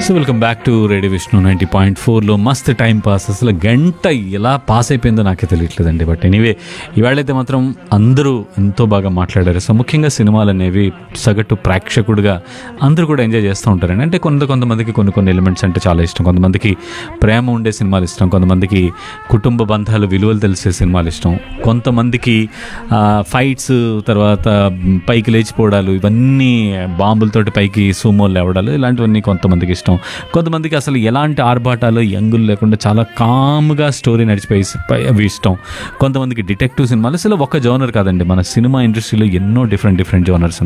so welcome back to radio Vishnu ninety point ఫోర్లో మస్త్ time pass అసలు గంట ఎలా పాస్ అయిపోయిందో నాకే తెలియట్లేదండి బట్ ఎనీవే ఇవాళైతే మాత్రం అందరూ ఎంతో బాగా మాట్లాడారు సో ముఖ్యంగా సినిమాలు అనేవి సగటు ప్రేక్షకుడిగా అందరూ కూడా ఎంజాయ్ చేస్తూ ఉంటారండి అంటే కొంత కొంతమందికి కొన్ని కొన్ని ఎలిమెంట్స్ అంటే చాలా ఇష్టం కొంతమందికి ప్రేమ ఉండే సినిమాలు ఇష్టం కొంతమందికి కుటుంబ బంధాలు విలువలు తెలిసే సినిమాలు ఇష్టం కొంతమందికి ఫైట్స్ తర్వాత పైకి లేచిపోవడాలు ఇవన్నీ బాంబులతోటి పైకి సూమోలు లేవడాలు ఇలాంటివన్నీ కొంతమందికి ఇష్టం కొంతమందికి అసలు ఎలాంటి ఆర్భాటాలు యంగులు లేకుండా చాలా కామ్గా స్టోరీ నడిచిపోయి అవి ఇష్టం కొంతమందికి డిటెక్టివ్ సినిమాలు అసలు ఒక జోనర్ కాదండి మన సినిమా ఇండస్ట్రీలో ఎన్నో డిఫరెంట్ డిఫరెంట్ జోనర్స్